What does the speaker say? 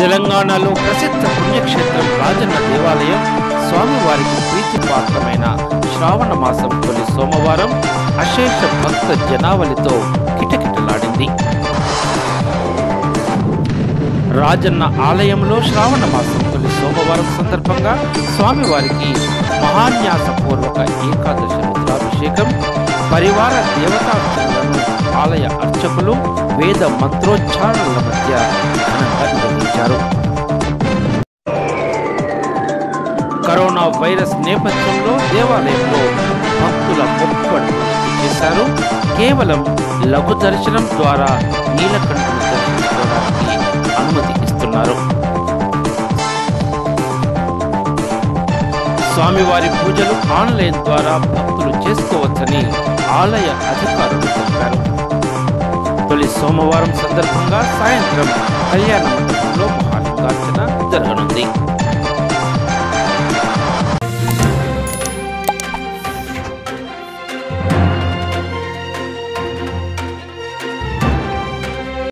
తెలంగాణలో ప్రసిద్ధ పుణ్యక్షేత్రం రాజన్న దేవాలయం స్వామివారికి ప్రీతిపాత్రమైన శ్రావణ మాసం తొలి సోమవారం అశేష భక్త జనావళితో కిటకిటలాడింది రాజన్న ఆలయంలో శ్రావణ మాసం తొలి సోమవారం సందర్భంగా స్వామివారికి మహాన్యాసపూర్వక ఏకాదశి రుద్రాభిషేకం పరివార దేవతార్చనలను ఆలయ అర్చకులు వేద మంత్రోచ్చారణల మధ్య ఘనంగా నిర్వహించారు కరోనా వైరస్ నేపథ్యంలో దేవాలయంలో భక్తుల మొక్కుబడులు చేశారు కేవలం లఘు దర్శనం ద్వారా నీలకంఠను దర్శించుకోవడానికి అనుమతి ఇస్తున్నారు స్వామివారి పూజలు ఆన్లైన్ ద్వారా భక్తులు చేసుకోవచ్చని ఆలయ అధికారులు తెలిపారు తొలి సోమవారం సందర్భంగా సాయంత్రం కళ్యాణ మండపంలో